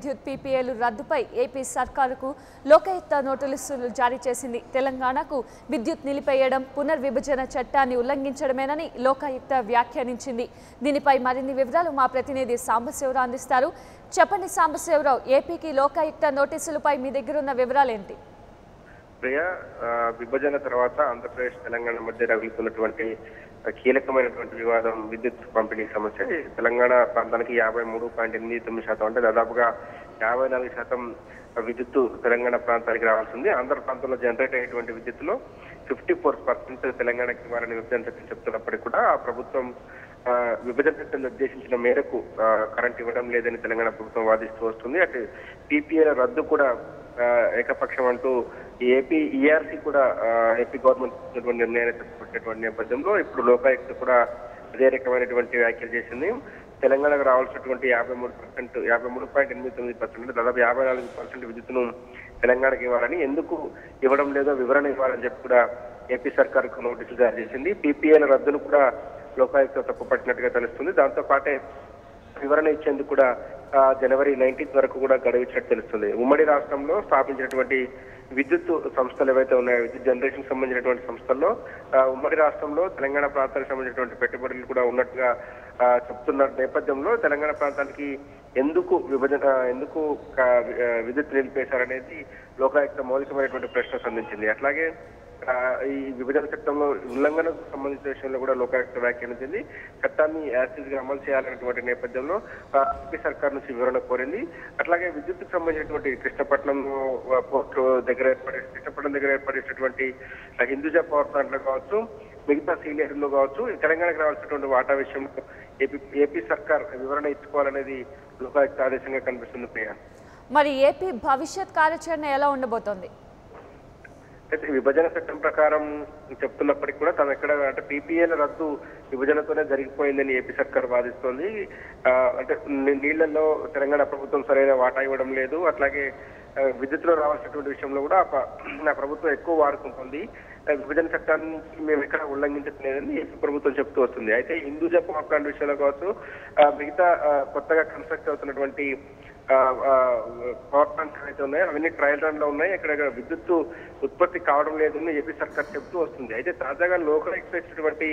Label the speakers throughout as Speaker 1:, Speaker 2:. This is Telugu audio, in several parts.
Speaker 1: విద్యుత్ పీపీఏలు రద్దుపై ఏపీ సర్కారుకు లోకాయుక్త నోటీసులు జారీ చేసింది తెలంగాణకు విద్యుత్ నిలిపేయడం పునర్విభజన చట్టాన్ని ఉల్లంఘించడమేనని లోకాయుక్త వ్యాఖ్యానించింది దీనిపై మరిన్ని వివరాలు మా ప్రతినిధి సాంబశివరావు అందిస్తారు చెప్పండి సాంబశివరావు ఏపీకి లోకాయుక్త నోటీసులపై మీ దగ్గర ఉన్న వివరాలేంటి
Speaker 2: ప్రియ ఆ, విభజన తర్వాత ఆంధ్రప్రదేశ్ తెలంగాణ మధ్య రగులుతున్నటువంటి కీలకమైనటువంటి వివాదం విద్యుత్ పంపిణీ సమస్య ఈ తెలంగాణ ప్రాంతానికి యాభై మూడు పాయింట్ ఎనిమిది తొమ్మిది శాతం అంటే దాదాపుగా యాభై నాలుగు శాతం విద్యుత్తు తెలంగాణ ప్రాంతానికి రావాల్సి ఉంది ఆంధ్ర ప్రాంతంలో జనరేట్ అయ్యేటువంటి విద్యుత్తులో ఫిఫ్టీ ఫోర్ పర్సెంట్ తెలంగాణకి ఇవ్వాలని విభజన చట్టం చెప్తున్నప్పటికీ కూడా ఆ ప్రభుత్వం ఆ, విభజన చట్టం నిర్దేశించిన మేరకు ఆ, కరెంట్ ఇవ్వడం లేదని తెలంగాణ ప్రభుత్వం వాదిస్తూ వస్తుంది అటు పీపీఏల రద్దు కూడా ఆ, ఏకపక్షం అంటూ ఈ ఏపీ ఈఆర్సీ కూడా ఆ, ఏపీ గవర్నమెంట్ తీసుకున్నటువంటి నిర్ణయాన్ని తప్పుపట్టినటువంటి నేపథ్యంలో ఇప్పుడు లోకాయుక్త కూడా అదే రకమైనటువంటి వ్యాఖ్యలు చేసింది తెలంగాణకు రావాల్సినటువంటి యాభై మూడు పర్సెంట్ యాభై మూడు పాయింట్ ఎనిమిది తొమ్మిది పర్సెంట్ దాదాపు యాభై నాలుగు పర్సెంట్ విద్యుత్తును తెలంగాణకి ఇవ్వాలని ఎందుకు ఇవ్వడం లేదో వివరణ ఇవ్వాలని చెప్పి కూడా ఏపీ సర్కార్కు నోటీసులు జారీ చేసింది పీపీఏల రద్దును కూడా లోకాయుక్త తప్పుపట్టినట్టుగా తెలుస్తుంది దాంతో పాటే వివరణ ఇచ్చేందుకు కూడా ఆ, జనవరి నైన్టీన్త్ వరకు కూడా గడువు ఇచ్చినట్టు తెలుస్తుంది ఉమ్మడి రాష్ట్రంలో స్థాపించినటువంటి విద్యుత్ సంస్థలు ఏవైతే ఉన్నాయో విద్యుత్ జనరేషన్ సంబంధించినటువంటి సంస్థల్లో ఆ, ఉమ్మడి రాష్ట్రంలో తెలంగాణ ప్రాంతానికి సంబంధించినటువంటి పెట్టుబడులు కూడా ఉన్నట్టుగా ఆ, చెప్తున్న నేపథ్యంలో తెలంగాణ ప్రాంతానికి ఎందుకు విభజన ఆ, ఎందుకు క- ఆ, విద్యుత్ నిలిపేశారనేది లోకాయుక్త మౌలికమైనటువంటి ప్రశ్న సంధించింది అట్లాగే ఆ, ఈ విభజన చట్టంలో ఉల్లంఘనకు సంబంధించిన విషయంలో కూడా లోకాయుక్త వ్యాఖ్యానించింది చట్టాన్ని యాసిడ్ గా అమలు చేయాలనేటువంటి నేపథ్యంలో ఆ, ఏపీ సర్కార్ నుంచి వివరణ కోరింది అట్లాగే విద్యుత్తుకు సంబంధించినటువంటి కృష్ణపట్నం ఆ, పోర్టు దగ్గర ఏర్పడే కృష్ణపట్నం దగ్గర ఏర్పడేటటువంటి ఆ, హిందూజా పవర్ ప్లాంట్ లో కావచ్చు మిగతా సీనియర్లో కావచ్చు ఈ తెలంగాణకు రావాల్సినటువంటి వాటా విషయంలో ఏపీ ఏపీ సర్కార్ వివరణ ఇచ్చుకోవాలనేది లోకాయుక్త ఆదేశంగా కనిపిస్తుంది ప్రియా
Speaker 1: మరి ఏపీ భవిష్యత్ కార్యాచరణ ఎలా ఉండబోతోంది
Speaker 2: అయితే విభజన చట్టం ప్రకారం చెప్తున్నప్పటికీ కూడా తను ఎక్కడ అంటే పీపీఏల రద్దు విభజనతోనే జరిగిపోయిందని ఏపీ సర్కార్ వాదిస్తోంది ఆ, అంటే నీ- నీళ్లలో తెలంగాణ ప్రభుత్వం సరైన వాటా ఇవ్వడం లేదు అట్లాగే ఆ, విద్యుత్తులో రావాల్సినటువంటి విషయంలో కూడా ఆ ప- ఆ ప్రభుత్వం ఎక్కువ వాడుకుంటుంది ఆ, విభజన చట్టాన్ని మేము ఎక్కడ ఉల్లంఘించట్లేదని ఏపీ ప్రభుత్వం చెప్తూ వస్తుంది అయితే హిందూజా పవర్ ప్లాంట్ విషయంలో కావచ్చు ఆ, మిగతా ఆ, కొత్తగా కన్స్ట్రక్ట్ అవుతున్నటువంటి ఆ, ఆ, పవర్ ప్లాంట్స్ ఏవైతే ఉన్నాయో అవన్నీ ట్రయల్ రన్ లో ఉన్నాయి ఇక్కడ విద్యుత్తు ఉత్పత్తి కావడం లేదని ఏపీ సర్కార్ చెప్తూ వస్తుంది అయితే తాజాగా లోకల్ ఇచ్చినటువంటి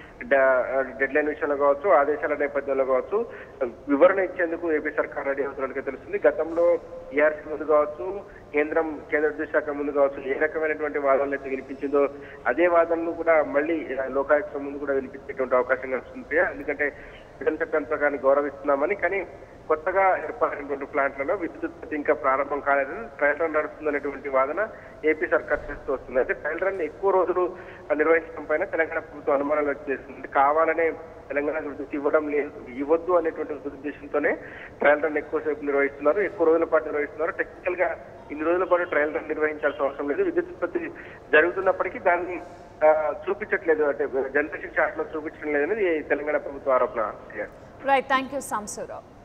Speaker 2: డెడ్ లైన్ విషయంలో కావచ్చు ఆదేశాల నేపథ్యంలో కావచ్చు వివరణ ఇచ్చేందుకు ఏపీ సర్కార్ రెడీ అవుతున్నట్టుగా తెలుస్తుంది గతంలో ఈఆర్సీ ముందు కావచ్చు కేంద్రం కేంద్ర విద్యుత్ శాఖ ముందు కావచ్చు ఏ రకమైనటువంటి వాదనలు అయితే వినిపించిందో అదే వాదనలు కూడా మళ్ళీ ఆ, లోకాయుక్త ముందు కూడా వినిపించేటువంటి అవకాశం కనిపిస్తుంది ప్రియ. ఎందుకంటే విభజన చట్టం ప్రకారం గౌరవిస్తున్నామని కానీ కొత్తగా ఏర్పడినటువంటి ప్లాంట్లలో విద్యుత్ ఉత్పత్తి ఇంకా ప్రారంభం కాలేదని ట్రయల్ రన్ నడుస్తుందనేటువంటి వాదన ఏపీ సర్కార్ చేస్తూ వస్తుంది అయితే ట్రయల్ రన్ ఎక్కువ రోజులు నిర్వహించడం పైన తెలంగాణ ప్రభుత్వం అనుమానాలు వ్యక్తం చేస్తుంది కావాలనే తెలంగాణ విద్యుత్ ఇవ్వడం లేదు ఇవ్వద్దు అనేటువంటి ఉద్దేశంతోనే ట్రయల్ రన్ ఎక్కువసేపు నిర్వహిస్తున్నారు ఎక్కువ రోజుల పాటు నిర్వహిస్తున్నారు టెక్నికల్ గా ఇన్ని రోజుల పాటు ట్రయల్ రన్ నిర్వహించాల్సిన అవసరం లేదు విద్యుత్ ఉత్పత్తి జరుగుతున్నప్పటికీ దాన్ని ఆ, చూపించట్లేదు అంటే జనరేషన్ చార్ట్ లో చూపించడం లేదనేది తెలంగాణ ప్రభుత్వ ఆరోపణ
Speaker 1: రైట్ థ్యాంక్ యూ సాంబశివరావు